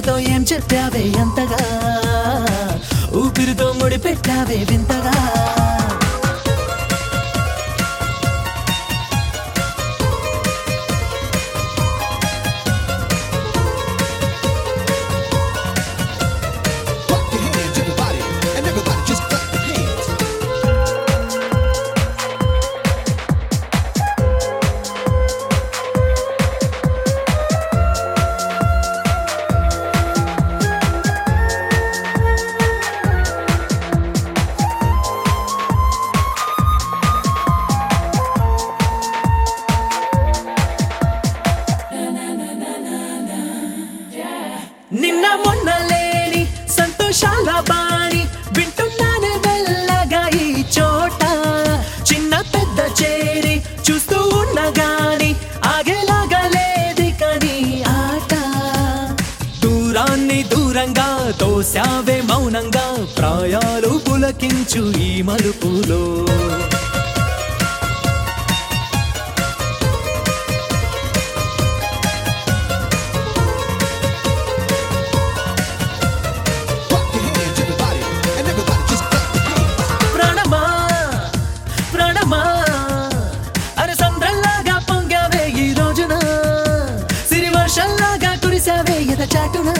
నాతో ఏం చెప్పావే అంతగా ఊపిరితో ముడి పెట్టావే వింతగా Clap your hands, everybody, and everybody just clap your hands. నిన్న మొన్న లేని సంతోషాల బాణి వింటున్నాను వెళ్ళగా ఈ చోట చిన్న పెద్ద చేరి చూస్తూ ఉన్నగాని ఆగేలాగా లేది కని ఆట దూరాన్ని దూరంగా తోసావే మౌనంగా ప్రాయాలు పులకించు ఈ మలుపులో Clap your hands, everybody, and everybody just clap your hands. ప్రాణమా ప్రాణమా అరే సంద్రంలాగా పొంగావే ఈ రోజున సిరి వర్షంలాగా కురిసావే ఎద చాటున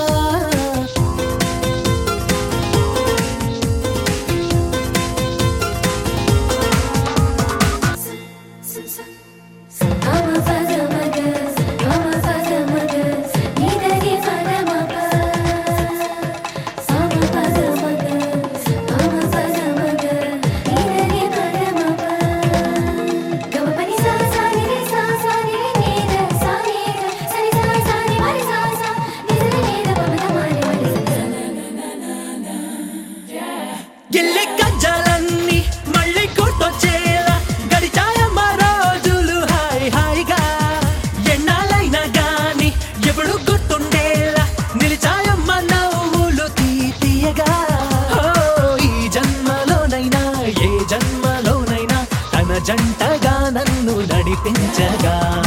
Ama fada magas, ama fada magas, ni dari fada magas. Ama fada magas, ama fada magas, ni dari fada magas. Gama pani sa sa ni re sa sa ni re ni re sa ni re sa ni sa sa ni mari sa sa ni re ni re pa ma ma ni mari sa గిల్లె కజ్జాలన్నీ మళ్ళీ గుర్తొచ్చేలా గడిచాయమ్మ రోజులు hi హాయిగా ఎన్నాళ్ళైనా గాని ఎప్పుడు గుర్తుండేలా నిలిచాయమ్మ నవ్వులు తీ తీయగా ఓ, ఈ జన్మలోనైనా ఏ జన్మలోనైనా తన జంటగా నన్ను నడిపించగా